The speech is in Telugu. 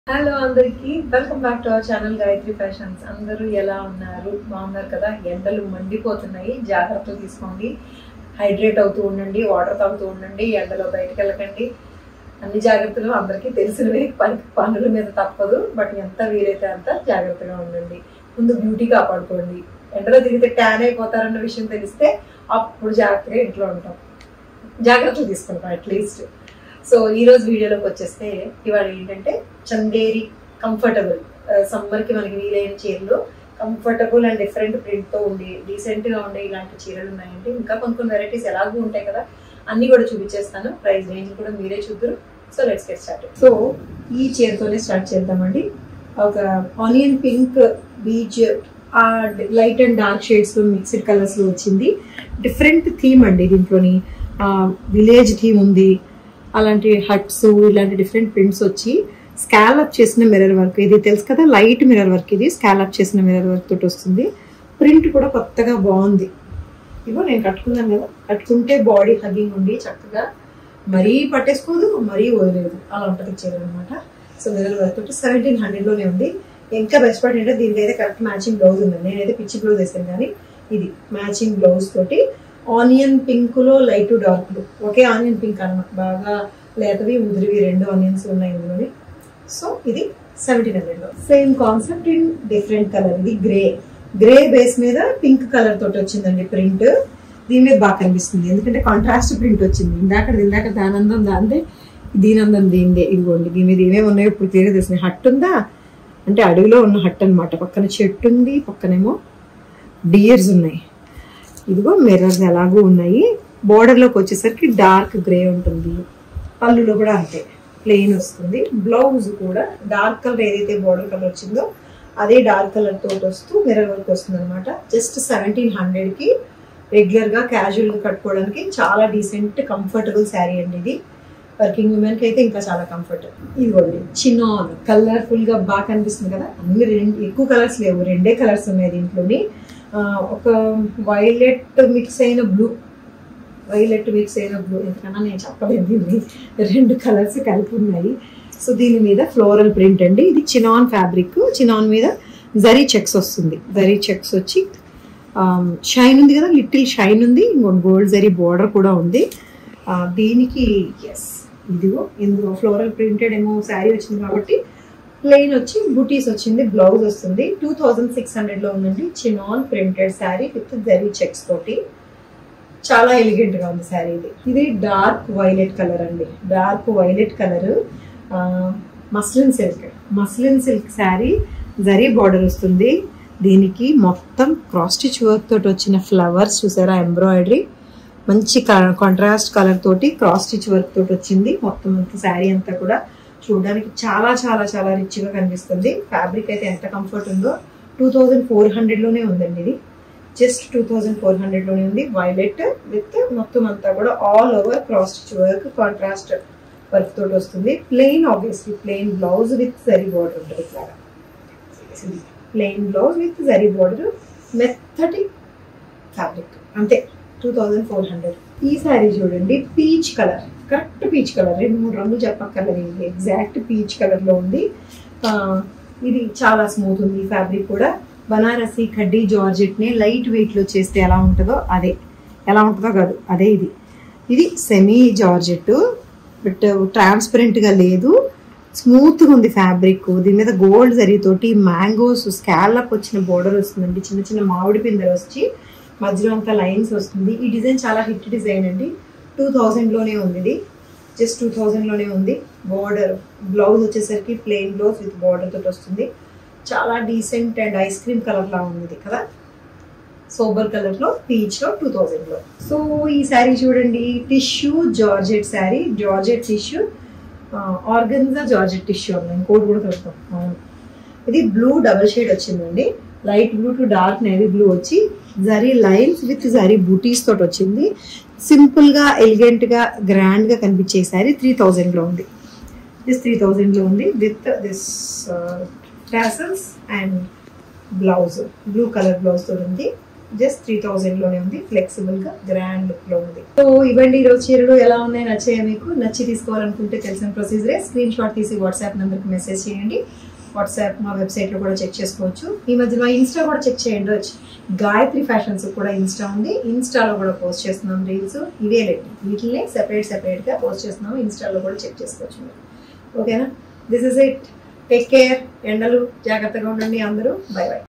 హలో అందరికి welcome back to our channel Gayatri fashions అందరూ ఎలా ఉన్నారు బాగున్నారు కదా ఎండలు మండిపోతున్నాయి జాగ్రత్తలు తీసుకోండి హైడ్రేట్ అవుతూ ఉండండి వాటర్ తాగుతూ ఉండండి ఎండలో బయటకు వెళ్ళకండి అన్ని జాగ్రత్తలు అందరికీ తెలిసినవి పని పనుల మీద తప్పదు బట్ ఎంత వీలైతే అంత జాగ్రత్తగా ఉండండి ముందు బ్యూటీ కాపాడుకోండి ఎండలో తిరిగితే ట్యాన్ అయిపోతారన్న విషయం తెలిస్తే అప్పుడు జాగ్రత్తగా ఇంట్లో ఉంటాం జాగ్రత్తలు తీసుకుంటాం అట్లీస్ట్ సో ఈ రోజు వీడియోలోకి వచ్చేస్తే ఇవాళ ఏంటంటే చందేరి కంఫర్టబుల్ సమ్మర్ కి మనకి వీలైన చీరలు కంఫర్టబుల్ అండ్ డిఫరెంట్ ప్రింట్ తో ఉండి డీసెంట్ గా ఉండే ఇలాంటి చీరలు ఉన్నాయండి ఇంకా కొన్ని కొన్ని వెరైటీస్ ఎలాగూ ఉంటాయి కదా అన్ని కూడా చూపించేస్తాను ప్రైస్ రేంజ్ కూడా మీరే చూద్దరు so let's get start so ఈ చీరతోనే స్టార్ట్ చేద్దామండి ఒక ఆనియన్ పింక్ బీచ్ ఆ లైట్ అండ్ డార్క్ షేడ్స్ లో మిక్స్డ్ కలర్స్ లో వచ్చింది డిఫరెంట్ థీమ్ అండి దీంట్లోని విలేజ్ థీమ్ ఉంది అలాంటి హట్స్ ఇలాంటి డిఫరెంట్ ప్రింట్స్ వచ్చి స్కాలప్ చేసిన మిర్రర్ వర్క్ ఇది తెలుసు కదా లైట్ మిర్రర్ వర్క్ ఇది స్కాలప్ చేసిన మిర్రర్ వర్క్ తోటి వస్తుంది ప్రింట్ కూడా కొత్తగా బాగుంది ఇగో నేను కట్టుకున్నాను కదా కట్టుకుంటే బాడీ హగ్గింగ్ ఉండి చక్కగా మరీ పట్టేసుకోదు మరీ వదిలేదు అలా ఉంటుంది చీర అనమాట సో మిర్రర్ వర్క్ తోటి సెవెంటీన్ హండ్రెడ్లోనే ఉంది ఇంకా బెస్ట్ పార్ట్ ఏంటంటే దీనికి అయితే కరెక్ట్ మ్యాచింగ్ బ్లౌజ్ ఉంది నేనైతే పిచ్చి బ్లౌజ్ వేసాను కానీ ఇది మ్యాచింగ్ బ్లౌజ్ తోటి ఆనియన్ పింక్ లో లైట్ డార్క్ ఒకే ఆనియన్ పింక్ అన్నమాట బాగా లేతవి ముదిరివి రెండు ఆనియన్స్ ఉన్నాయి ఇందులోని సో ఇది సెవెంటీన్ హండ్రెడ్ లో same concept in different colour ఇది గ్రే గ్రే బేస్ మీద పింక్ కలర్ తోటి వచ్చిందండి ప్రింట్ దీని మీద బాగా కనిపిస్తుంది ఎందుకంటే కాంట్రాస్ట్ ప్రింట్ వచ్చింది ఇందాక ఇందాక దానందం దాందే దీనందం దీనిదే ఇదిగోండి దీని మీద ఏమేమి ఉన్నాయో ఇప్పుడు తీరే తెలిసింది హట్ ఉందా అంటే అడవిలో ఉన్న హట్ అనమాట పక్కన చెట్టు ఉంది పక్కనేమో డియర్స్ ఉన్నాయి ఇదిగో మిర్రర్స్ ఎలాగూ ఉన్నాయి లోకి వచ్చేసరికి డార్క్ గ్రే ఉంటుంది పళ్ళులో కూడా అంతే ప్లెయిన్ వస్తుంది బ్లౌజ్ కూడా డార్క్ కలర్ ఏదైతే బోర్డర్ కలర్ వచ్చిందో అదే డార్క్ కలర్ తోటి వస్తూ మిర్రర్ వర్క్ వస్తుంది అనమాట జస్ట్ సెవెంటీన్ హండ్రెడ్కి రెగ్యులర్గా క్యాజువల్గా కట్టుకోవడానికి చాలా డీసెంట్ కంఫర్టబుల్ శారీ అండి ఇది వర్కింగ్ ఉమెన్కి అయితే ఇంకా చాలా కంఫర్ట్ ఇదిగోండి చిన్నాన్ కలర్ఫుల్గా బాగా కనిపిస్తుంది కదా అన్ని రెండు ఎక్కువ కలర్స్ లేవు రెండే కలర్స్ ఉన్నాయి దీంట్లోని ఒక వైలెట్ మిక్స్ అయిన బ్లూ వైలెట్ మిక్స్ అయిన బ్లూ ఎందుకన్నా నేను చెప్పలేదు దీన్ని రెండు కలర్స్ కలిపి ఉన్నాయి సో దీని మీద ఫ్లోరల్ ప్రింట్ అండి ఇది చినాన్ ఫ్యాబ్రిక్ చినాన్ మీద జరీ చెక్స్ వస్తుంది జరీ చెక్స్ వచ్చి షైన్ ఉంది కదా లిటిల్ షైన్ ఉంది ఇంకొక గోల్డ్ జరీ బోర్డర్ కూడా ఉంది దీనికి ఎస్ ఇదిగో ఇందులో ఫ్లోరల్ ప్రింటెడ్ ఏమో శారీ వచ్చింది కాబట్టి ప్లెయిన్ వచ్చి బుటీస్ వచ్చింది బ్లౌజ్ వస్తుంది టూ థౌజండ్ సిక్స్ హండ్రెడ్ లో ఉందండి chinon printed sari with zari checks తోటి చాలా ఎలిగెంట్ గా ఉంది శారీ ఇది ఇది డార్క్ వైలెట్ కలర్ అండి dark violet colour muslin silk muslin silk sari zari border వస్తుంది దీనికి మొత్తం క్రాస్ స్టిచ్ వర్క్ తోటి వచ్చిన ఫ్లవర్స్ చూసారా ఎంబ్రాయిడరీ మంచి కాంట్రాస్ట్ కలర్ తోటి క్రాస్ స్టిచ్ వర్క్ తోటి వచ్చింది మొత్తం అంత శారీ అంతా కూడా చూడడానికి చాలా చాలా చాలా రిచ్గా కనిపిస్తుంది ఫ్యాబ్రిక్ అయితే ఎంత కంఫర్ట్ ఉందో టూ థౌజండ్ ఫోర్ హండ్రెడ్లోనే ఉందండి ఇది జస్ట్ టూ థౌజండ్ ఫోర్ హండ్రెడ్లోనే ఉంది వైలెట్ విత్ మొత్తం అంతా కూడా all over cross stitch work contrast work తోటి వస్తుంది plain obviously plain blouse with zari border ఉంటుంది ఇట్లాగా plain blouse with zari border మెత్తటి ఫ్యాబ్రిక్ అంతే టూ థౌజండ్ ఫోర్ హండ్రెడ్ ఈ శారీ చూడండి peach colour correct peach colour రెండు మూడు రంగులు చెప్పక్కర్లేదు ఇది ఎగ్జాక్ట్ పీచ్ కలర్ లో ఉంది ఇది చాలా స్మూత్ ఉంది ఫ్యాబ్రిక్ కూడా బనారసి కడ్డీ జార్జెట్ ని లైట్ వెయిట్ లో చేస్తే ఎలా ఉంటుందో అదే ఎలా ఉంటుందో కాదు అదే ఇది ఇది సెమీ జార్జెట్ బట్ ట్రాన్స్పరెంట్ గా లేదు స్మూత్ గా ఉంది ఫ్యాబ్రిక్ దీని మీద గోల్డ్ జరీతోటి మ్యాంగోస్ స్కాలప్ వచ్చిన బోర్డర్ వస్తుందండి చిన్న చిన్న మామిడి పిందెలు వచ్చి మధ్యలో అంతా లైన్స్ వస్తుంది ఈ డిజైన్ చాలా హిట్ డిజైన్ అండి టూ థౌజండ్లోనే ఉంది ఇది జస్ట్ టూ థౌజండ్లోనే ఉంది బార్డర్ బ్లౌజ్ వచ్చేసరికి ప్లెయిన్ బ్లౌజ్ విత్ బార్డర్ తోటి వస్తుంది చాలా decent and ice cream colour లా ఉంది కదా సోబర్ కలర్ లో పీచ్ లో టూ థౌజండ్ లో సో ఈ శారీ చూడండి tissue georgette sari georgette tissue organza georgette tissue ఉంది ఇంకోటి కూడా దొరుకుతాం అవును ఇది బ్లూ డబల్ షేడ్ వచ్చిందండి light blue to dark navy blue వచ్చి జరీ లైన్స్ విత్ జరీ బూటీస్ తోటి వచ్చింది సింపుల్ గా ఎలిగెంట్ గా గ్రాండ్ గా కనిపించే శారీ త్రీ థౌజండ్ లో ఉంది దిస్ త్రీ థౌజండ్ లో ఉంది with this tassels and blouse blue colour blouse తోటి ఉంది జస్ట్ త్రీ థౌజండ్లోనే ఉంది ఫ్లెక్సిబుల్గా గ్రాండ్ లుక్లో ఉంది సో ఇవ్వండి ఈరోజు చీరలు ఎలా ఉన్నాయి నచ్చాయా మీకు నచ్చి తీసుకోవాలనుకుంటే తెలిసిన ప్రొసీజరే స్క్రీన్ షాట్ తీసి వాట్సాప్ నెంబర్కి మెసేజ్ చేయండి వాట్సాప్ మా వెబ్సైట్లో కూడా చెక్ చేసుకోవచ్చు ఈ మధ్య మా ఇన్స్టా కూడా చెక్ చేయండి వచ్చి గాయత్రి ఫ్యాషన్స్ కూడా ఇన్స్టా ఉంది ఇన్స్టాలో కూడా పోస్ట్ చేస్తున్నాం రీల్స్ ఇవే లేదు వీటినే సెపరేట్ సెపరేట్గా పోస్ట్ చేస్తున్నాం ఇన్స్టాలో కూడా చెక్ చేసుకోవచ్చు మీరు ఓకేనా this is it take care ఎండలు జాగ్రత్తగా ఉండండి అందరూ బై బై